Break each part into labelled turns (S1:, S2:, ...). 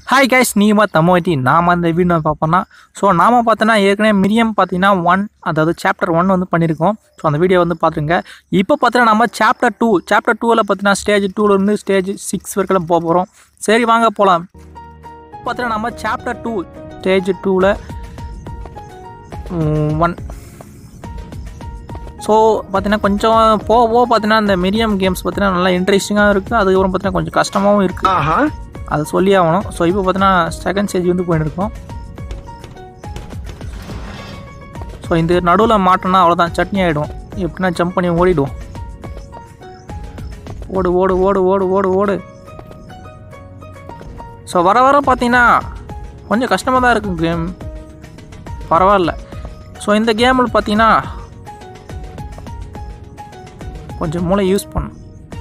S1: hi guys நீங்கள் தம்மோட்டி நாம் அந்த வீடியோ பார்ப்போம்னா ஸோ நாம் பார்த்தோன்னா ஏற்கனவே மிரியம் பார்த்தீங்கன்னா ஒன் அதாவது சாப்டர் ஒன் வந்து பண்ணியிருக்கோம் ஸோ அந்த வீடியோ வந்து பார்த்துருங்க இப்போ பார்த்தீங்கன்னா நம்ம சாப்டர் டூ சாப்டர் டூவில் பார்த்தீங்கன்னா ஸ்டேஜ் டூலேருந்து ஸ்டேஜ் சிக்ஸ் வரைக்கும் போக போகிறோம் சரி வாங்க போகலாம் பார்த்தீங்கன்னா நம்ம சாப்டர் டூ ஸ்டேஜ் டூவில் ஒன் ஸோ பார்த்தீங்கன்னா கொஞ்சம் போக போக பார்த்தீங்கன்னா இந்த மிரியம் கேம்ஸ் பார்த்தீங்கன்னா நல்லா இன்ட்ரெஸ்டிங்காக இருக்குது அதுக்கப்புறம் பார்த்தீங்கன்னா கொஞ்சம் கஷ்டமாகவும் இருக்குது அதை சொல்லி ஆகணும் ஸோ இப்போ பார்த்தீங்கன்னா செகண்ட் ஸ்டேஜ் வந்து போயிட்டு இருக்கோம் ஸோ இந்த நடுவில் மாட்டோம்னா அவ்வளோதான் சட்னி ஆகிடும் எப்படின்னா ஜம்ப் பண்ணி ஓடிடுவோம் ஓடு ஓடு ஓடு ஓடு ஓடு ஓடு ஸோ வர வர பார்த்தீங்கன்னா கொஞ்சம் கஷ்டமாக தான் இருக்கும் கேம் பரவாயில்ல ஸோ இந்த கேமில் பார்த்தீங்கன்னா கொஞ்சம் மூளை யூஸ் பண்ணும்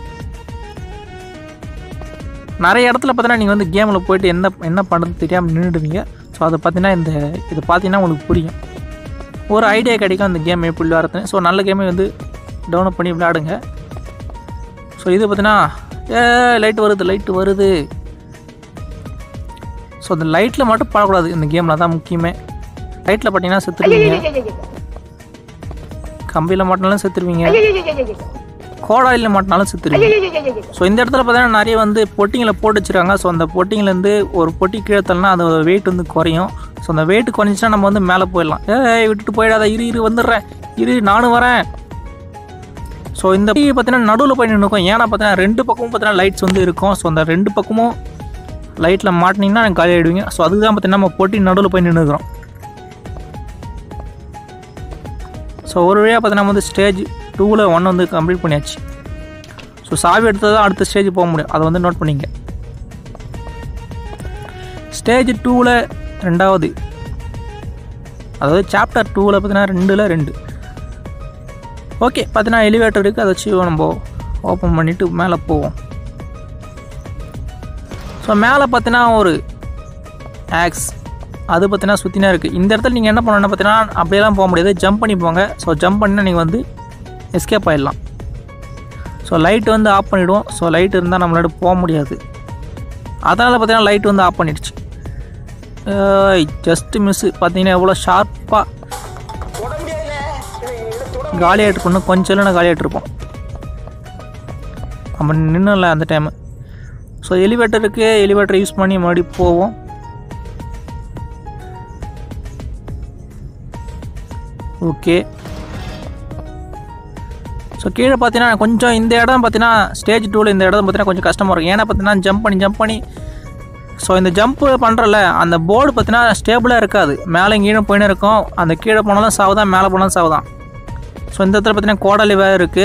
S1: நிறைய இடத்துல பார்த்தீங்கன்னா நீங்கள் வந்து கேமில் போயிட்டு என்ன என்ன பண்ணுறது தெரியாமல் நின்றுடுவீங்க ஸோ அதை பார்த்தீங்கன்னா இந்த இது பார்த்தீங்கன்னா உங்களுக்கு புரியும் ஒரு ஐடியா கிடைக்கும் அந்த கேம் எப்படி விளையாடுறது ஸோ நல்ல கேமை வந்து டவுன்லோட் பண்ணி விளையாடுங்க ஸோ இது பார்த்தீங்கன்னா ஏ லைட் வருது லைட் வருது ஸோ அந்த லைட்டில் மட்டும் படக்கூடாது இந்த கேமில் தான் முக்கியமே லைட்டில் பார்த்தீங்கன்னா செத்துருவீங்க கம்பியில் மாட்டினாலும் செத்துருவீங்க கோடாயில் மாட்டினாலும் செத்துருவீங்க ஸோ இந்த இடத்துல பார்த்தீங்கன்னா நிறைய வந்து பொட்டிங்களை போட்டு வச்சுருக்காங்க ஸோ அந்த பொட்டிங்கலேருந்து ஒரு பொட்டி கீழே தள்ளனா அது வெயிட் வந்து குறையும் ஸோ அந்த வெயிட் குறைஞ்சிச்சுன்னா நம்ம வந்து மேலே போயிடலாம் ஏய் விட்டுட்டு போயிடாத இரு இரு வந்துடுறேன் இரு நானும் வரேன் ஸோ இந்த பொட்டி பார்த்தீங்கன்னா நடுவில் போய் நின்றுக்கும் ஏன்னா பார்த்தீங்கன்னா ரெண்டு பக்கமும் பார்த்தீங்கன்னா லைட்ஸ் வந்து இருக்கும் ஸோ அந்த ரெண்டு பக்கமும் லைட்டில் மாட்டினீங்கன்னா காலி ஆகிடுவீங்க ஸோ அதுக்கு தான் பார்த்தீங்கன்னா நம்ம பொட்டி நடுவில் போய் நின்றுக்கிறோம் ஸோ ஒரு வழியாக பார்த்தீங்கன்னா நம்ம வந்து ஸ்டேஜ் டூவில் ஒன் வந்து கம்ப்ளீட் பண்ணியாச்சு ஸோ சாவி எடுத்தது தான் அடுத்த ஸ்டேஜ் போக முடியும் அதை வந்து நோட் பண்ணிங்க ஸ்டேஜ் டூவில் ரெண்டாவது அதாவது சாப்டர் டூவில் பார்த்தீங்கன்னா ரெண்டில் ரெண்டு ஓகே பார்த்தீங்கன்னா எலிவேட்டர் இருக்குது அதை வச்சு நம்ம ஓப்பன் பண்ணிவிட்டு மேலே போவோம் ஸோ மேலே பார்த்தீங்கன்னா ஒரு ஆக்ஸ் அது பார்த்தீங்கன்னா சுற்றினா இருக்குது இந்த இடத்துல நீங்கள் என்ன பண்ணணும்னா பார்த்தீங்கன்னா அப்படியெல்லாம் போக முடியாது ஜம்ப் பண்ணி போங்க ஸோ ஜம்ப் பண்ணினா நீங்கள் வந்து எஸ்கேப் ஆகிடலாம் ஸோ லைட் வந்து ஆஃப் பண்ணிவிடுவோம் ஸோ லைட் இருந்தால் நம்மளால போக முடியாது அதனால் பார்த்தீங்கன்னா லைட் வந்து ஆஃப் பண்ணிடுச்சு ஜஸ்ட்டு மிஸ்ஸு பார்த்தீங்கன்னா எவ்வளோ ஷார்ப்பாக காலியாகிட்டு பண்ணணும் கொஞ்சம் இல்லைனா காலியாகிட்டு இருப்போம் நம்ம நின்றுல அந்த டைமு ஸோ எலிவேட்டருக்கு எலிவேட்டரை யூஸ் பண்ணி மறுபடியும் போவோம் ஓகே ஸோ கீழே பார்த்தீங்கன்னா கொஞ்சம் இந்த இடம் பார்த்தீங்கன்னா ஸ்டேஜ் டூவில் இந்த இடம் பார்த்தீங்கன்னா கொஞ்சம் கஷ்டமாக இருக்கும் ஏன்னா பார்த்தீங்கன்னா ஜம்ப் பண்ணி ஜம்ப் பண்ணி ஸோ இந்த ஜம்ப் பண்ணுறல அந்த போர்டு பார்த்தீங்கன்னா ஸ்டேபிளாக இருக்காது மேலே கீழே போயின்னு இருக்கும் அந்த கீழே போனாலும் சாவுதான் மேலே போனாலும் சாவுதான் ஸோ இந்த இடத்துல பார்த்தீங்கன்னா கோடாலி வேறு இருக்குது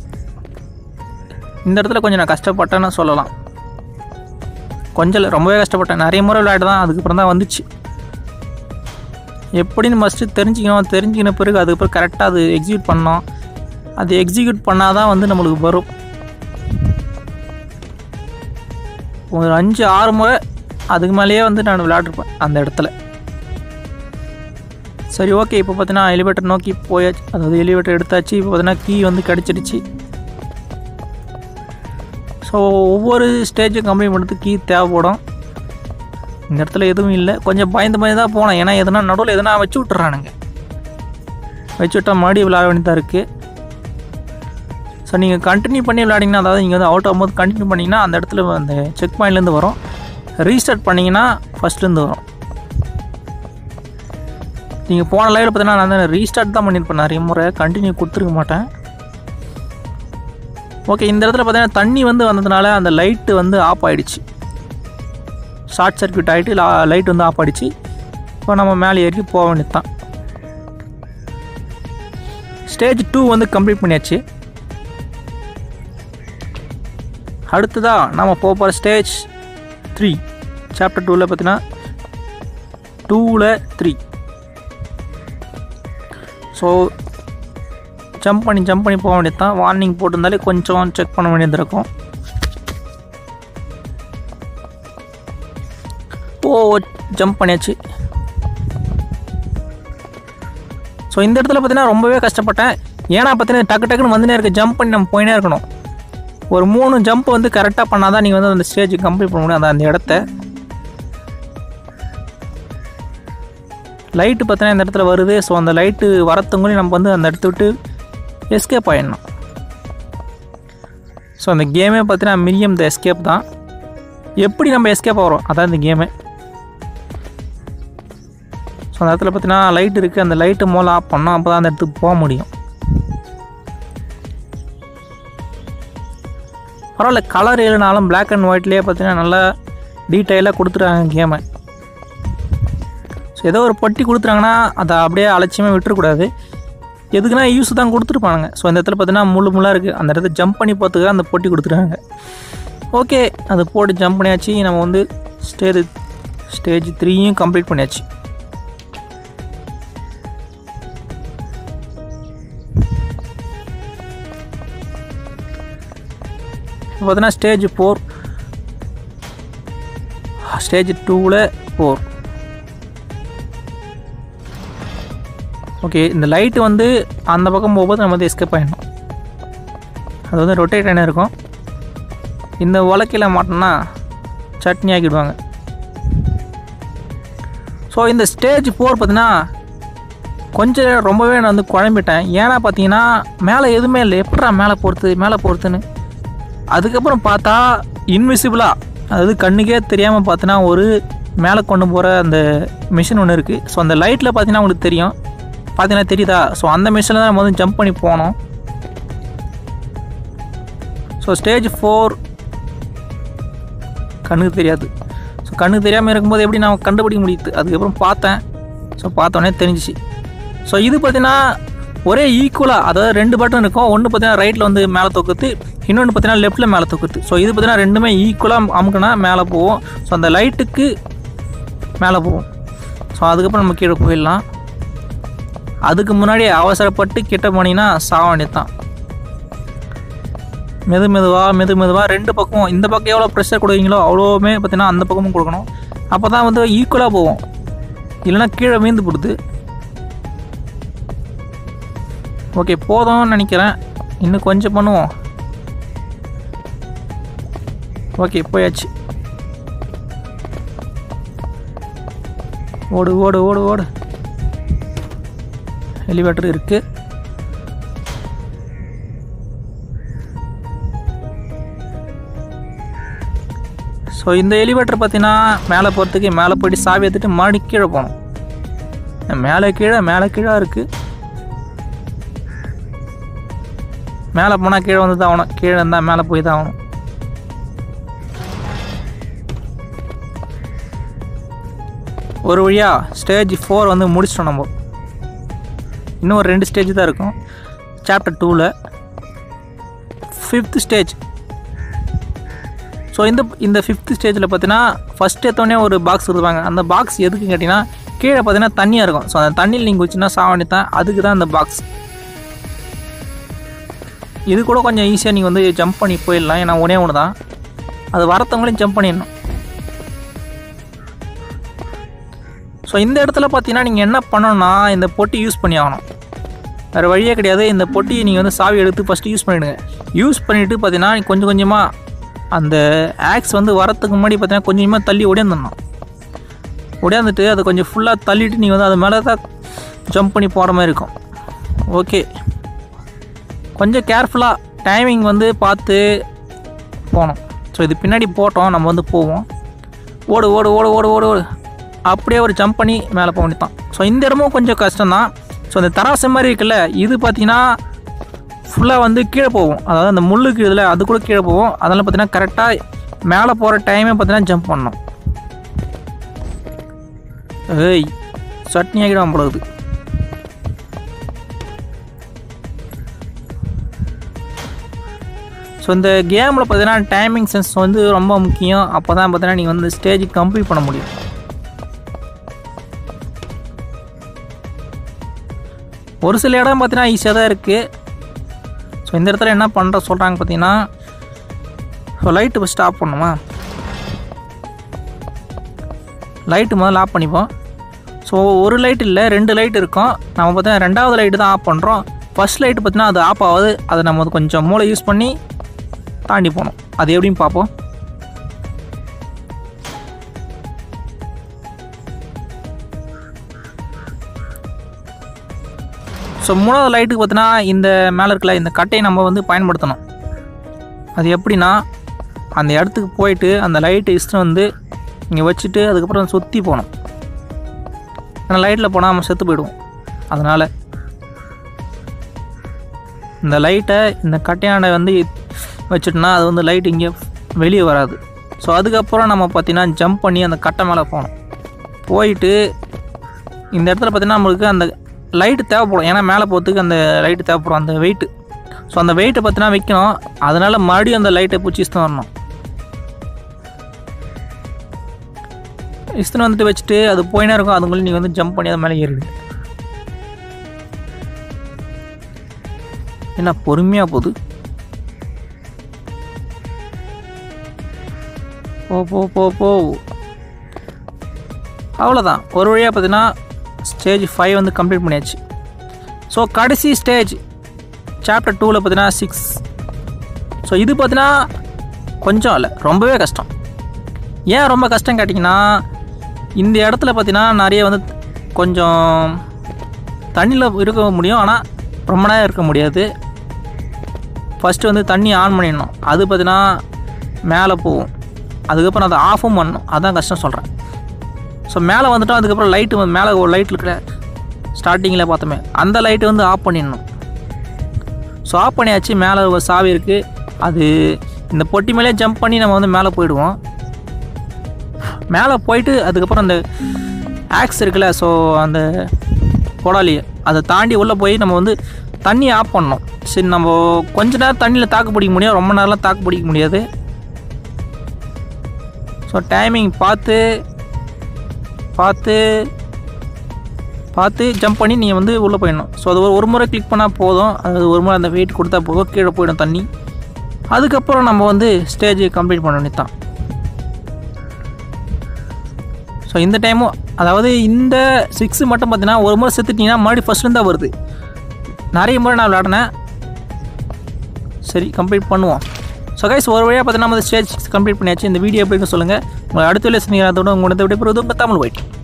S1: இந்த இடத்துல கொஞ்சம் நான் கஷ்டப்பட்டேன்னு சொல்லலாம் கொஞ்சம் இல்லை ரொம்பவே கஷ்டப்பட்டேன் நிறைய முறை விளையாட்டு தான் அதுக்கப்புறம் தான் வந்துச்சு எப்படின்னு ஃபஸ்ட்டு தெரிஞ்சுக்கணும் தெரிஞ்சுக்கின பிறகு அதுக்கப்புறம் கரெக்டாக அது எக்ஸிக்யூட் பண்ணோம் அது எக்ஸிக்யூட் பண்ணால் தான் வந்து நம்மளுக்கு வரும் ஒரு அஞ்சு ஆறு முறை அதுக்கு மேலேயே வந்து நான் விளையாட்ருப்பேன் அந்த இடத்துல சரி ஓகே இப்போ பார்த்தீங்கன்னா எலிவேட்டர் நோக்கி போயாச்சு அதாவது எலிவேட்டர் எடுத்தாச்சு இப்போ பார்த்தீங்கன்னா கீ வந்து கிடச்சிருச்சு ஸோ ஒவ்வொரு ஸ்டேஜும் கம்ப்ளீட் பண்ணுறதுக்கு கீ தேவைப்படும் இந்த இடத்துல எதுவும் இல்லை கொஞ்சம் பயந்து பயந்து தான் போனேன் ஏன்னா எதுனா நடுவில் எதுனா வச்சு விட்டுறானுங்க வச்சு விட்டா மறுபடியும் விளையாட வேண்டியதாக இருக்குது ஸோ நீங்கள் கண்டினியூ பண்ணி விளையாடிங்கன்னா அதாவது நீங்கள் வந்து அவுட் ஆகும்போது கண்டினியூ பண்ணிங்கன்னா அந்த இடத்துல அந்த செக் பாயிண்ட்லேருந்து வரும் ரீஸ்டார்ட் பண்ணிங்கன்னா ஃபஸ்ட்லேருந்து வரும் நீங்கள் போன லைவில் பார்த்தீங்கன்னா நான் வந்து ரீஸ்டார்ட் தான் பண்ணியிருப்பேன் நிறைய முறை கண்டினியூ கொடுத்துருக்க மாட்டேன் ஓகே இந்த இடத்துல பார்த்தீங்கன்னா தண்ணி வந்து வந்ததுனால அந்த லைட்டு வந்து ஆஃப் ஆகிடுச்சு ஷார்ட் சர்க்கியூட் ஆகிட்டு லைட் வந்து ஆஃப் ஆகிடுச்சு இப்போ நம்ம மேலே ஏறி போக வேண்டியது தான் ஸ்டேஜ் டூ வந்து கம்ப்ளீட் பண்ணியாச்சு அடுத்ததாக நம்ம போக போகிற ஸ்டேஜ் த்ரீ சாப்டர் டூவில் பார்த்தீங்கன்னா டூவில் த்ரீ ஸோ ஜம்ப் பண்ணி ஜம்ப் பண்ணி போக வேண்டியது தான் வார்னிங் போட்டிருந்தாலே கொஞ்சம் செக் பண்ண வேண்டியது இருக்கும் ஓ ஜம்ப் பண்ணியாச்சு ஸோ இந்த இடத்துல பார்த்தீங்கன்னா ரொம்பவே கஷ்டப்பட்டேன் ஏன்னா பார்த்தீங்கன்னா டக்கு டக்குன்னு வந்துனே இருக்க ஜம்ப் பண்ணி நம்ம போயினே இருக்கணும் ஒரு மூணு ஜம்ப் வந்து கரெக்டாக பண்ணால் தான் நீங்கள் வந்து அந்த ஸ்டேஜ் கம்ப்ளீட் பண்ண முடியும் அந்த அந்த இடத்த லைட்டு பார்த்தீங்கன்னா இந்த இடத்துல வருது ஸோ அந்த லைட்டு வரத்துங்களையும் நம்ம வந்து அந்த இடத்த விட்டு எஸ்கேப் ஆகிடணும் ஸோ அந்த கேமே பார்த்தீங்கன்னா மினியம் த எஸ்கேப் தான் எப்படி நம்ம எஸ்கேப் ஆகிறோம் அதான் இந்த கேமே ஸோ அந்த இடத்துல பார்த்தீங்கன்னா லைட் இருக்குது அந்த லைட்டு மூலம் ஆஃப் பண்ணோம் அப்போ தான் அந்த இடத்துக்கு போக முடியும் பரவாயில்ல கலர் இல்லைனாலும் Black அண்ட் ஒயிட்லேயே பார்த்தீங்கன்னா நல்லா டீட்டெயிலாக கொடுத்துருக்காங்க கேமை ஸோ ஏதோ ஒரு பொட்டி கொடுத்துறாங்கன்னா அதை அப்படியே அலட்சியமாக விட்டுறக்கூடாது எதுக்குன்னா யூஸ் தான் கொடுத்துருப்பானுங்க ஸோ இந்த இடத்துல பார்த்தீங்கன்னா முள்ளு முள்ளாக இருக்குது அந்த இடத்துல ஜம்ப் பண்ணி பார்த்துக்க அந்த பொட்டி கொடுத்துருக்காங்க ஓகே அதை போட்டு ஜம்ப் பண்ணியாச்சு நம்ம வந்து ஸ்டேஜ் ஸ்டேஜ் த்ரீயும் கம்ப்ளீட் பண்ணியாச்சு இப்போ பார்த்தீங்கன்னா ஸ்டேஜ் ஃபோர் ஸ்டேஜ் டூவில் ஃபோர் ஓகே இந்த லைட்டு வந்து அந்த பக்கம் போகும்போது நம்ம வந்து எஸ்கேப் ஆகிடணும் அது வந்து ரொட்டேட் ஆகினே இருக்கும் இந்த உலக்கையில் மாட்டோம்னா சட்னி ஆக்கிடுவாங்க ஸோ இந்த ஸ்டேஜ் ஃபோர் பார்த்தீங்கன்னா கொஞ்சம் ரொம்பவே நான் வந்து குழம்பிட்டேன் ஏன்னா பார்த்தீங்கன்னா மேலே எதுவுமே இல்லை எப்படா மேலே போகிறது மேலே போகிறதுன்னு அதுக்கப்புறம் பார்த்தா இன்விசிபிளாக அதாவது கண்ணுக்கே தெரியாமல் பார்த்தீங்கன்னா ஒரு மேலே கொண்டு போகிற அந்த மிஷின் ஒன்று இருக்குது ஸோ அந்த லைட்டில் பார்த்தீங்கன்னா உங்களுக்கு தெரியும் பார்த்தீங்கன்னா தெரியுதா ஸோ அந்த மிஷினில் தான் நம்ம வந்து ஜம்ப் பண்ணி போனோம் ஸோ ஸ்டேஜ் ஃபோர் கண்ணுக்கு தெரியாது ஸோ கண்ணுக்கு தெரியாமல் இருக்கும்போது எப்படி நான் கண்டுபிடிக்க முடியுது அதுக்கப்புறம் பார்த்தேன் ஸோ பார்த்தோன்னே தெரிஞ்சிச்சு ஸோ இது பார்த்தீங்கன்னா ஒரே ஈக்குவலாக அதாவது ரெண்டு பட்டன் இருக்கும் ஒன்று பார்த்தீங்கன்னா ரைட்டில் வந்து மேலே தூக்குது இன்னொன்று பார்த்தீங்கன்னா லெஃப்ட்டில் மேலே தூக்குது ஸோ இது பார்த்தீங்கன்னா ரெண்டுமே ஈக்குவலாக அமுக்குனா மேலே போகும் ஸோ அந்த லைட்டுக்கு மேலே போகும் ஸோ அதுக்கப்புறம் நம்ம கீழே போயிடலாம் அதுக்கு முன்னாடி அவசரப்பட்டு கிட்ட போனீங்கன்னா சாக வேண்டியது தான் மெது மெதுவாக மெது மெதுவாக ரெண்டு பக்கம் இந்த பக்கம் எவ்வளோ ப்ரெஷர் கொடுக்குறீங்களோ அவ்வளோவுமே பார்த்தீங்கன்னா அந்த பக்கமும் கொடுக்கணும் அப்போ தான் வந்து ஈக்குவலாக போகும் இல்லைன்னா கீழே மீந்து போடுது ஓகே போதும்னு நினைக்கிறேன் இன்னும் கொஞ்சம் பண்ணுவோம் ஓகே போயாச்சு ஓடு ஓடு ஓடு ஓடு எலிவேட்டர் இருக்குது ஸோ இந்த எலிவேட்டர் பார்த்தீங்கன்னா மேலே போகிறதுக்கு மேலே போயிட்டு சாவி எடுத்துட்டு மறுபடியும் கீழே போகணும் மேலே கீழே மேலே கீழே இருக்குது மேலே போனால் கீழே வந்து தான் ஆகணும் கீழே இருந்தால் மேலே போய் தான் ஆகணும் ஒரு வழியாக ஸ்டேஜ் ஃபோர் வந்து முடிச்சிட்டோம் நம்ம இன்னும் ஒரு ரெண்டு ஸ்டேஜ் தான் இருக்கும் சாப்டர் டூவில் ஃபிஃப்த் ஸ்டேஜ் ஸோ இந்த இந்த ஃபிஃப்த் ஸ்டேஜில் பார்த்தீங்கன்னா ஃபஸ்ட் எடுத்தோடனே ஒரு பாக்ஸ் கொடுப்பாங்க அந்த பாக்ஸ் எதுக்குன்னு கேட்டிங்கன்னா கீழே பார்த்தீங்கன்னா தண்ணியாக இருக்கும் ஸோ அந்த தண்ணியில் நீங்கள் வச்சுன்னா சாவணி தான் அதுக்கு தான் அந்த பாக்ஸ் இது கூட கொஞ்சம் ஈஸியாக நீங்கள் வந்து ஜம்ப் பண்ணி போயிடலாம் ஏன்னா ஒன்றே ஒன்று தான் அது வரத்தவங்களையும் ஜம்ப் பண்ணிடணும் ஸோ இந்த இடத்துல பார்த்தீங்கன்னா நீங்கள் என்ன பண்ணணும்னா இந்த பொட்டி யூஸ் பண்ணி ஆகணும் வேறு வழியே கிடையாது இந்த பொட்டியை நீங்கள் வந்து சாவி எடுத்து ஃபஸ்ட்டு யூஸ் பண்ணிவிடுங்க யூஸ் பண்ணிவிட்டு பார்த்தீங்கன்னா கொஞ்சம் கொஞ்சமாக அந்த ஆக்ஸ் வந்து வரத்துக்கு முன்னாடி பார்த்தீங்கன்னா கொஞ்சம் கொஞ்சமாக தள்ளி ஒடியாந்துடணும் ஒடியாந்துட்டு அதை கொஞ்சம் ஃபுல்லாக தள்ளிட்டு நீங்கள் வந்து அது மேலே தான் ஜம்ப் பண்ணி போகிற மாதிரி இருக்கும் ஓகே கொஞ்சம் கேர்ஃபுல்லாக டைமிங் வந்து பார்த்து போகணும் ஸோ இது பின்னாடி போட்டோம் நம்ம வந்து போவோம் ஓடு ஓடு ஓடு ஓடு ஓடு ஓடு அப்படியே ஒரு ஜம்ப் பண்ணி மேலே போக வேண்டியதான் ஸோ இந்த இடமும் கொஞ்சம் கஷ்டம்தான் ஸோ இந்த தராசு மாதிரி இருக்குல்ல இது பார்த்தீங்கன்னா ஃபுல்லாக வந்து கீழே போகும் அதாவது அந்த முள்ளுக்கு இதில் அது கூட கீழே போகும் அதனால் பார்த்தீங்கன்னா கரெக்டாக மேலே போகிற டைமே பார்த்தீங்கன்னா ஜம்ப் பண்ணணும் ஏய் சட்னி ஆகிடும் போடுது ஸோ இந்த கேமில் பார்த்தீங்கன்னா டைமிங் சென்ஸ் வந்து ரொம்ப முக்கியம் அப்போ தான் பார்த்தீங்கன்னா நீங்கள் வந்து ஸ்டேஜ் கம்ப்ளீட் பண்ண முடியும் ஒரு சில இடம் பார்த்தீங்கன்னா ஈஸியாக தான் இருக்குது ஸோ இந்த இடத்துல என்ன பண்ணுற சொல்கிறாங்க பார்த்தீங்கன்னா ஸோ லைட்டு ஃபஸ்ட்டு ஆஃப் பண்ணுமா லைட்டு முதல்ல ஆஃப் பண்ணிப்போம் ஸோ ஒரு லைட் இல்லை ரெண்டு லைட் இருக்கும் நம்ம பார்த்தீங்கன்னா ரெண்டாவது லைட்டு தான் ஆஃப் பண்ணுறோம் ஃபஸ்ட் லைட்டு பார்த்தீங்கன்னா அது ஆஃப் ஆகுது அதை நம்ம வந்து கொஞ்சம் மூளை யூஸ் பண்ணி தாண்டி போகணும் அது எப்படின்னு பார்ப்போம் ஸோ மூணாவது லைட்டுக்கு பார்த்தீங்கன்னா இந்த மேலே இருக்கல இந்த கட்டையை நம்ம வந்து பயன்படுத்தணும் அது எப்படின்னா அந்த இடத்துக்கு போயிட்டு அந்த லைட்டை இஷ்டம் வந்து இங்கே வச்சுட்டு அதுக்கப்புறம் சுற்றி போகணும் ஏன்னா லைட்டில் போனால் நம்ம செத்து போயிடுவோம் அதனால் இந்த லைட்டை இந்த கட்டையாண்டை வந்து வச்சுட்டோன்னா அது வந்து லைட் இங்கே வெளியே வராது ஸோ அதுக்கப்புறம் நம்ம பார்த்தீங்கன்னா ஜம்ப் பண்ணி அந்த கட்டை மேலே போகணும் போயிட்டு இந்த இடத்துல பார்த்தீங்கன்னா நம்மளுக்கு அந்த லைட்டு தேவைப்படும் ஏன்னா மேலே போகிறதுக்கு அந்த லைட்டு தேவைப்படும் அந்த வெயிட்டு ஸோ அந்த வெயிட்டை பார்த்தீங்கன்னா வைக்கணும் அதனால் மறுபடியும் அந்த லைட்டை பிடிச்சி இஸ்தான் வரணும் இஸ்தன் வந்துட்டு வச்சுட்டு அது போயினே இருக்கும் அதுக்குள்ளே நீங்கள் வந்து ஜம்ப் பண்ணி அது மேலே ஏறிடு என்ன பொறுமையாக போகுது போ போ போ போ அவ்வளோதான் ஒரு வழியாக பார்த்தீங்கன்னா ஸ்டேஜ் ஃபைவ் வந்து கம்ப்ளீட் பண்ணியாச்சு ஸோ கடைசி ஸ்டேஜ் சாப்டர் டூவில் பார்த்தீங்கன்னா சிக்ஸ் ஸோ இது பார்த்தீங்கன்னா கொஞ்சம் இல்லை ரொம்பவே கஷ்டம் ஏன் ரொம்ப கஷ்டம் கேட்டிங்கன்னா இந்த இடத்துல பார்த்தீங்கன்னா நிறைய வந்து கொஞ்சம் தண்ணியில் இருக்க முடியும் ஆனால் ரொம்ப நேரம் இருக்க முடியாது ஃபஸ்ட்டு வந்து தண்ணி ஆன் பண்ணிடணும் அது பார்த்தீங்கன்னா மேலே போகும் அதுக்கப்புறம் அதை ஆஃபும் பண்ணணும் அதான் கஷ்டம் சொல்கிறேன் ஸோ மேலே வந்துட்டோம் அதுக்கப்புறம் லைட்டு வந்து மேலே ஒரு லைட் இருக்கிற ஸ்டார்டிங்கில் பார்த்தோமே அந்த லைட்டு வந்து ஆஃப் பண்ணிடணும் ஸோ ஆஃப் பண்ணியாச்சு மேலே ஒரு சாவி இருக்குது அது இந்த பொட்டி மேலே ஜம்ப் பண்ணி நம்ம வந்து மேலே போயிடுவோம் மேலே போயிட்டு அதுக்கப்புறம் அந்த ஆக்ஸ் இருக்குல்ல ஸோ அந்த கொடாலி அதை தாண்டி உள்ளே போய் நம்ம வந்து தண்ணி ஆஃப் பண்ணணும் சரி நம்ம கொஞ்ச நேரம் தண்ணியில் தாக்கு பிடிக்க முடியும் ரொம்ப நேரம்லாம் தாக்கு பிடிக்க முடியாது ஸோ டைமிங் பார்த்து பார்த்து பார்த்து ஜம்ப் பண்ணி நீங்கள் வந்து உள்ளே போயிடணும் ஸோ அது ஒரு ஒரு முறை கிளிக் பண்ணால் போதும் அது ஒரு முறை அந்த வெயிட் கொடுத்தா போதும் கீழே போயிடும் தண்ணி அதுக்கப்புறம் நம்ம வந்து ஸ்டேஜ் கம்ப்ளீட் பண்ண வேண்டியது தான் ஸோ இந்த டைமும் அதாவது இந்த சிக்ஸு மட்டும் பார்த்தீங்கன்னா ஒரு முறை செத்துட்டிங்கன்னா மறுபடியும் ஃபஸ்ட்லேருந்து தான் வருது நிறைய முறை நான் விளையாடினேன் சரி கம்ப்ளீட் பண்ணுவோம் ஸோ கைஸ் ஒரு வழியாக பார்த்தீங்கன்னா நம்ம ஸ்டேஜ் கம்ப்ளீட் பண்ணியாச்சு இந்த வீடியோ எப்படி இருக்குன்னு சொல்லுங்கள் உங்களை அடுத்த வேலை செஞ்சீங்க அதோட உங்களோட விடைபெறுவது உங்கள் தமிழ் ஒயிட்